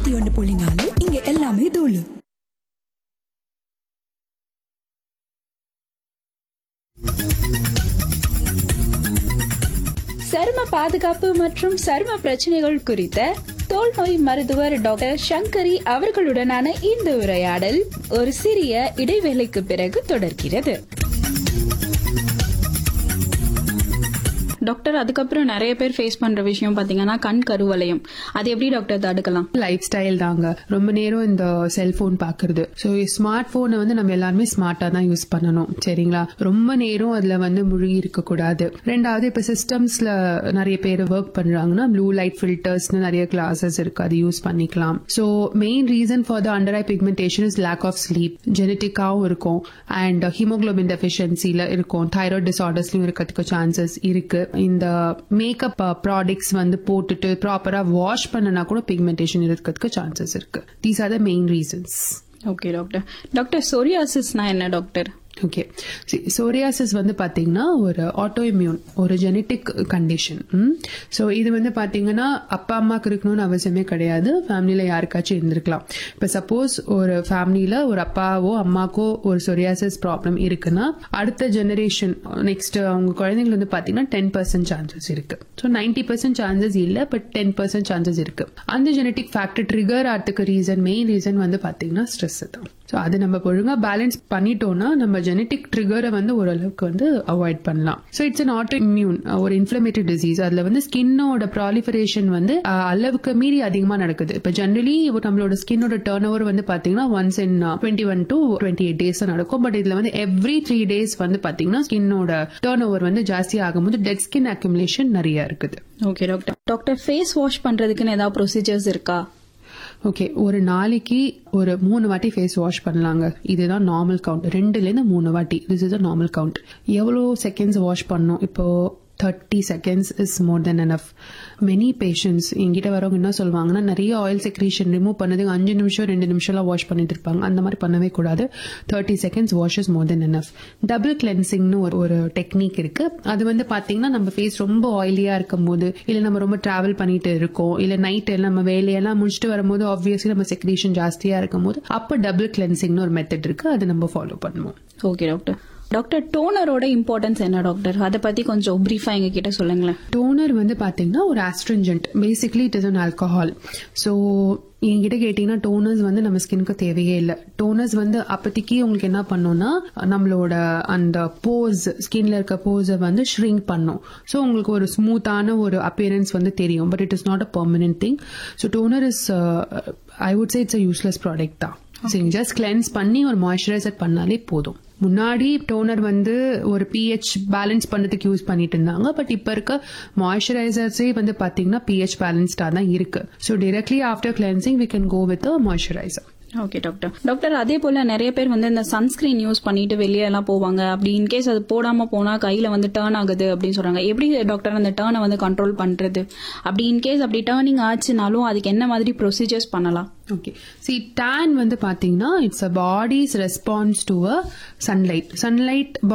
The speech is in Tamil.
எண்பத்தி ஒன்று புள்ளி நாலு இங்க எல்லாமே தூளு சரும பாதுகாப்பு மற்றும் சரும பிரச்சனைகள் குறித்த தோல் நோய் மருத்துவர் டாக்டர் சங்கரி அவர்களுடனான இந்த உரையாடல் ஒரு சிறிய இடைவேளைக்கு பிறகு தொடர்கிறது டாக்டர் அதுக்கப்புறம் நிறைய பேர் ஃபேஸ் பண்ற விஷயம் பாத்தீங்கன்னா கண் கருவளையம் அது எப்படி டாக்டர் தடுக்கலாம் லைஃப் ஸ்டைல் தாங்க ரொம்ப நேரம் இந்த செல்போன் பாக்குறது ஸோ ஸ்மார்ட் போனை வந்து நம்ம எல்லாருமே ஸ்மார்ட்டா தான் யூஸ் பண்ணணும் சரிங்களா ரொம்ப நேரம் அதுல வந்து முழுகி இருக்க கூடாது ரெண்டாவது இப்ப சிஸ்டம்ஸ்ல நிறைய பேர் ஒர்க் பண்றாங்கன்னா ப்ளூ லைட் ஃபில்டர்ஸ்னு நிறைய கிளாஸஸ் இருக்கு அது யூஸ் பண்ணிக்கலாம் so main reason for the under eye pigmentation is lack of sleep ஜெனட்டிக்காவும் இருக்கும் அண்ட் ஹீமோகுளோபின் டெஃபிஷியன்சில இருக்கும் தைராய்டு டிசார்டர்ஸ்லயும் இருக்கிறதுக்கு சான்சஸ் இருக்கு இந்த மேக்கப் ப்ராடக்ட்ஸ் வந்து போட்டுட்டு ப்ராப்பரா வாஷ் பண்ணனா கூட பிக்மெண்டேஷன் இருக்கிறதுக்கு சான்சஸ் இருக்கு these are the main reasons okay doctor doctor சொரியாசிஸ்னா என்ன டாக்டர் ஓகே சோரியாசிஸ் வந்து பாத்தீங்கன்னா ஒரு ஆட்டோ இம்யூன் ஒரு ஜெனட்டிக் கண்டிஷன் ஸோ இது வந்து பாத்தீங்கன்னா அப்பா அம்மாக்கு இருக்கணும்னு அவசியமே கிடையாது ஃபேமிலியில யாருக்காச்சும் இருந்திருக்கலாம் இப்போ சப்போஸ் ஒரு ஃபேமிலியில ஒரு அப்பாவோ அம்மாக்கோ ஒரு சொரியாசிஸ் ப்ராப்ளம் இருக்குன்னா அடுத்த ஜெனரேஷன் நெக்ஸ்ட் அவங்க குழந்தைங்க வந்து பாத்தீங்கன்னா டென் பர்சன்ட் சான்சஸ் இருக்கு ஸோ நைன்டி பர்சன்ட் சான்சஸ் இல்ல பட் டென் பர்சன்ட் சான்சஸ் இருக்கு அந்த ஜெனட்டிக் ஃபேக்டர் ட்ரிகர் ஆகிறதுக்கு ரீசன் மெயின் ரீசன் வந்து பாத்தீங்கன்னா ஸ்ட்ரெஸ் தான் ஸோ அது நம்ம ஒழுங்கா பேலன்ஸ் பண்ணிட்டோம்னா நம்ம ஜெனட்டிக் ட்ரிகரை வந்து ஓரளவுக்கு வந்து அவாய்ட் பண்ணலாம் so it's an autoimmune ஒரு இன்ஃபிளமேட்டரி டிசீஸ் அதுல வந்து ஸ்கின்னோட ப்ராலிஃபரேஷன் வந்து அஹ், அளவுக்கு மீறி அதிகமா நடக்குது இப்போ ஜென்ரலி நம்மளோட ஸ்கின்னோட டேர்ன் ஓவர் வந்து பாத்தீங்கன்னா once in twenty one to twenty eight days நடக்கும் பட் இதுல வந்து எவ்ரி த்ரீ டேஸ் வந்து பாத்தீங்கன்னா ஸ்கின்னோட டேர்ன் ஓவர் வந்து ஜாஸ்தி ஆகும்போது டெட் ஸ்கின் அக்யூமுலேஷன் நிறைய இருக்குது okay doctor doctor face wash பண்றதுக்குன்னு ஏதாவது ப்ரொசீஜர்ஸ் இருக்கா ஓகே ஒரு நாளைக்கு ஒரு மூணு வாட்டி ஃபேஸ் வாஷ் பண்ணலாங்க இதுதான் நார்மல் கவுண்ட் ரெண்டுலேருந்து மூணு வாட்டி this is a normal count எவ்வளோ செகண்ட்ஸ் வாஷ் பண்ணணும் இப்போ thirty seconds is more than enough many patients எங்கிட்ட வரவங்க என்ன சொல்லுவாங்கன்னா நிறைய ஆயில் செக்ரேஷன் ரிமூவ் பண்ணதுக்கு அஞ்சு நிமிஷம் ரெண்டு நிமிஷம்லாம் வாஷ் பண்ணிட்டு இருப்பாங்க அந்த மாதிரி பண்ணவே கூடாது thirty seconds wash is more than enough double கிளென்சிங்னு ஒரு ஒரு டெக்னிக் இருக்கு அது வந்து பாத்தீங்கன்னா நம்ம ஃபேஸ் ரொம்ப ஆயிலியா இருக்கும் போது இல்ல நம்ம ரொம்ப டிராவல் பண்ணிட்டு இருக்கோம் இல்ல நைட் நம்ம வேலையெல்லாம் முடிச்சுட்டு வரும்போது ஆப்வியஸ்லி நம்ம செக்ரேஷன் ஜாஸ்தியா இருக்கும் போது அப்ப டபுள் கிளென்சிங்னு ஒரு மெத்தட் இருக்கு அது நம்ம ஃபாலோ பண்ணுவோம் ஓகே டாக்டர் டாக்டர் டோனரோட இம்பார்ட்டன்ஸ் என்ன டாக்டர் அதை பத்தி கொஞ்சம் பிரீஃபா எங்க கிட்ட சொல்லுங்களேன் டோனர் வந்து பாத்தீங்கன்னா ஒரு astringent basically it is an alcohol so என்கிட்ட கேட்டீங்கன்னா டோனர்ஸ் வந்து நம்ம ஸ்கின்க்கு தேவையே இல்லை டோனர்ஸ் வந்து அப்போதைக்கு உங்களுக்கு என்ன பண்ணும்னா நம்மளோட அந்த போஸ் ஸ்கின்ல இருக்க போஸை வந்து ஷ்ரிங்க் பண்ணும் ஸோ உங்களுக்கு ஒரு ஸ்மூத்தான ஒரு அப்பியரன்ஸ் வந்து தெரியும் but it is not a permanent thing so toner is I would say it's a useless product தான் சரிங்க ஜஸ்ட் கிளென்ஸ் பண்ணி ஒரு மாய்ஸ்சரைசர் பண்ணாலே போதும் முன்னாடி டோனர் வந்து ஒரு பிஹெச் பேலன்ஸ் பண்ணதுக்கு யூஸ் பண்ணிட்டு இருந்தாங்க பட் இப்ப இருக்க மாய்ஸ்சரைசர்ஸே வந்து பாத்தீங்கன்னா பிஹெச் பேலன்ஸ்டா தான் இருக்கு so directly after cleansing we can go with moisturiser okay doctor doctor அதே போல நிறைய பேர் வந்து இந்த சன்ஸ்கிரீன் யூஸ் பண்ணிட்டு வெளியே எல்லாம் போவாங்க அப்படி இன்கேஸ் அது போடாம போனா கையில வந்து டேர்ன் ஆகுது அப்படின்னு சொல்றாங்க எப்படி டாக்டர் அந்த டேர்னை வந்து கண்ட்ரோல் பண்றது அப்படி இன்கேஸ் அப்படி டேர்னிங் ஆச்சுனாலும் அதுக்கு என்ன மாதிரி ப்ரொசீஜர்ஸ் பண்ணலாம் ஓகே சி டேன் வந்து பாத்தீங்கன்னா it's a body's response to a sunlight sunlight